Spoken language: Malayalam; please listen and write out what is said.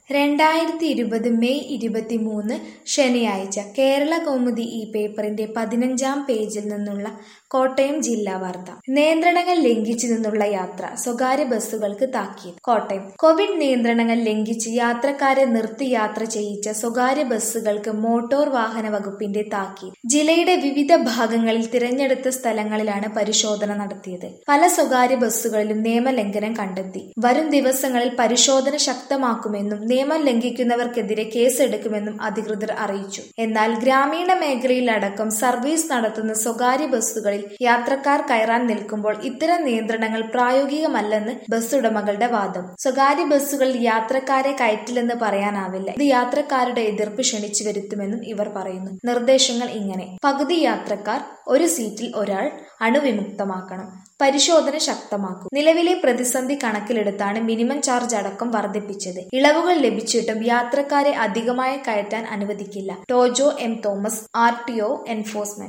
രണ്ടായിരത്തി ഇരുപത് മെയ് ഇരുപത്തിമൂന്ന് ശനിയാഴ്ച കേരള കൗമുദി ഈ പേപ്പറിന്റെ പതിനഞ്ചാം പേജിൽ നിന്നുള്ള കോട്ടയം ജില്ലാ വാർത്ത നിയന്ത്രണങ്ങൾ ലംഘിച്ചു നിന്നുള്ള യാത്ര സ്വകാര്യ ബസ്സുകൾക്ക് താക്കീത് കോട്ടയം കോവിഡ് നിയന്ത്രണങ്ങൾ ലംഘിച്ച് യാത്രക്കാരെ നിർത്തി യാത്ര ചെയ്യിച്ച സ്വകാര്യ ബസ്സുകൾക്ക് മോട്ടോർ വാഹന വകുപ്പിന്റെ താക്കീത് ജില്ലയുടെ വിവിധ ഭാഗങ്ങളിൽ തിരഞ്ഞെടുത്ത സ്ഥലങ്ങളിലാണ് പരിശോധന നടത്തിയത് പല സ്വകാര്യ ബസ്സുകളിലും നിയമലംഘനം കണ്ടെത്തി വരും ദിവസങ്ങളിൽ പരിശോധന ശക്തമാക്കുമെന്നും നിയമം ലംഘിക്കുന്നവർക്കെതിരെ കേസെടുക്കുമെന്നും അധികൃതർ അറിയിച്ചു എന്നാൽ ഗ്രാമീണ മേഖലയിലടക്കം സർവീസ് നടത്തുന്ന സ്വകാര്യ ബസ്സുകളിൽ യാത്രക്കാർ കയറാൻ നിൽക്കുമ്പോൾ ഇത്തരം നിയന്ത്രണങ്ങൾ പ്രായോഗികമല്ലെന്ന് ബസ് ഉടമകളുടെ വാദം സ്വകാര്യ ബസ്സുകളിൽ യാത്രക്കാരെ കയറ്റില്ലെന്ന് പറയാനാവില്ല ഇത് യാത്രക്കാരുടെ എതിർപ്പ് ക്ഷണിച്ചു വരുത്തുമെന്നും ഇവർ പറയുന്നു നിർദ്ദേശങ്ങൾ ഇങ്ങനെ പകുതി യാത്രക്കാർ ഒരു സീറ്റിൽ ഒരാൾ അണുവിമുക്തമാക്കണം പരിശോധന ശക്തമാക്കും നിലവിലെ പ്രതിസന്ധി കണക്കിലെടുത്താണ് മിനിമം ചാർജ് അടക്കം വർദ്ധിപ്പിച്ചത് ഇളവുകൾ ലഭിച്ചിട്ടും യാത്രക്കാരെ അധികമായി കയറ്റാൻ അനുവദിക്കില്ല Tojo M Thomas R T O enforcement